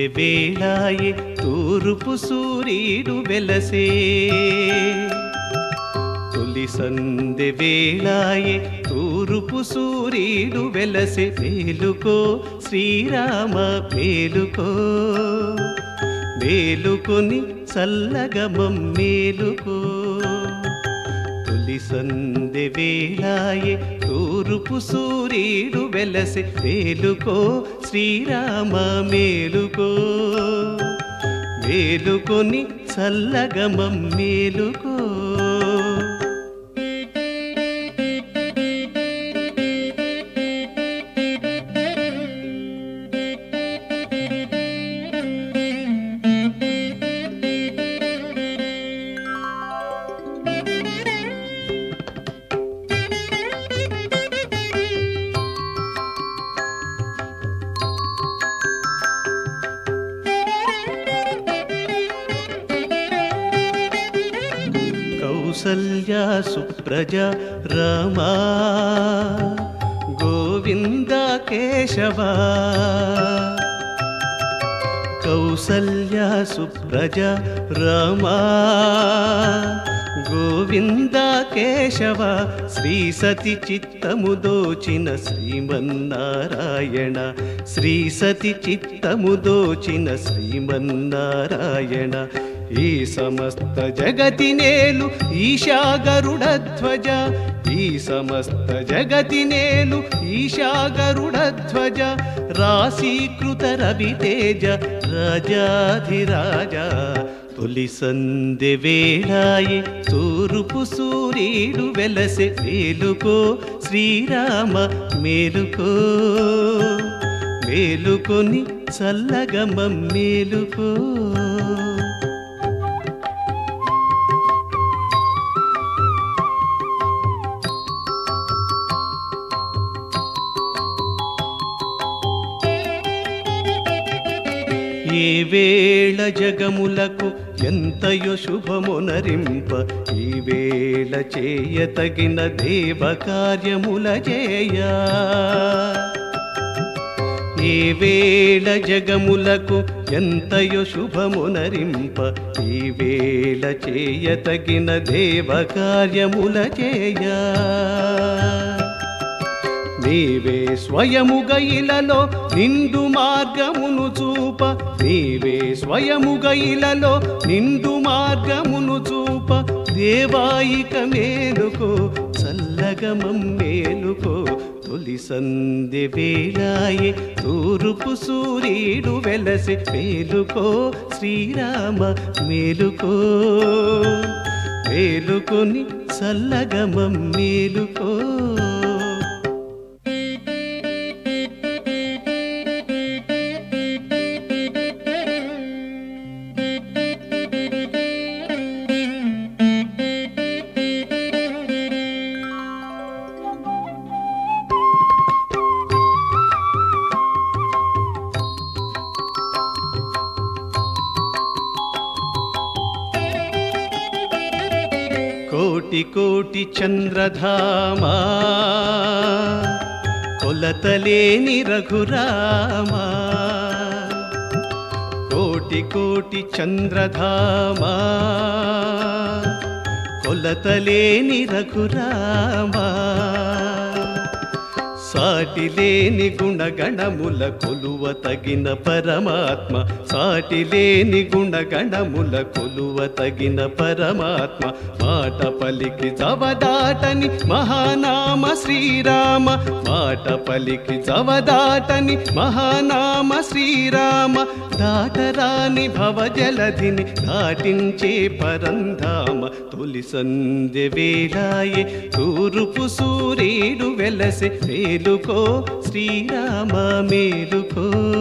వేళాయే తూరుపు సూర్యుడు వెలసే తొలి సందె వేళాయే తూరుపు సూర్యుడు వెలసే మేలుకో శ్రీరామ మేలుకో మేలుకొని చల్లగమం మేలుకో తొలి సందె వేళాయే తూరుపు సూర్యుడు వెలసే మేలుకో శ్రీరామ మేలుకో మేలుకొని చల్లగమం మేలుకో కౌసల్యా సుప్రజ రమా గోవింద కేశవ కౌసల్యా సుప్రజ రమా గోవింద కేశవ శ్రీ సతి చిత్తము దోచిన శ్రీమన్నారాయణ శ్రీ సతి చిత్తము దోచిన శ్రీమన్నారాయణ ఈ సమస్త జగతి నేలు ఈశా గరుడ ధ్వజ ఈ సమస్త జగతి నేలు ఈశా గరుడ ధ్వజ రాశీకృత రవితేజ రాజాధిరాజ తొలి సందె వేళాయి తూరుపు సూర్యుడు వెలసె మేలుకో శ్రీరామ మేలుకో మేలుకొని చల్లగమం మేలుకో ఏ వేళ జగములకు ఎంతయో శుభమునరింప ఈ వేళ చేయ తగిన దేవ కార్యముల చేయ ఏ వేళ జగములకు ఎంతయో శుభమునరింప ఈ వేళ చేయ తగిన దేవ కార్యముల చేయ నీవే స్వయముగ ఇలలో నిండు మార్గమును చూప నీవే స్వయముగ ఇలలో నిండు మార్గమును చూప దేవాయిక మేలుకో చల్లగమం మేలుకో తొలి సందె వేళాయే తూరుపు సూర్యుడు వెలసి మేలుకో శ్రీరామ మేలుకో మేలుకొని చల్లగమం మేలుకో కోటి కోటి చంద్రధామా కొలతలేని రఘురామా కోటి కోటి చంద్రధామా కొలతలేని రఘురామా సాటిలేని గుణగణముల కొలువ తగిన పరమాత్మ సాటిలేని గుణగణముల కొలువ తగిన పరమాత్మ మాట పలికి జవదాటని మహానామ శ్రీరామ మాట పలికి జవదాటని మహానామ శ్రీరామ దాటరాని భవజలధిని దాటించే పరంధామ తొలి సంధ్య వేళాయే తూరుపు సూర్యుడు వెలసె మేలుకో శ్రీరామ మేలుకో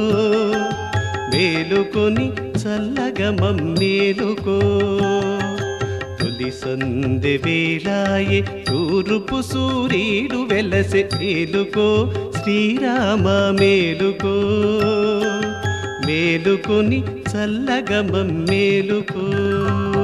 మేలుకొని చల్లగమం మేలుకో తొలి సందె వేళాయే తూరుపు సూర్యుడు వెలసె మేలుకో శ్రీరామ మేలుకో మేలుకొని చల్లగమం మేలుకో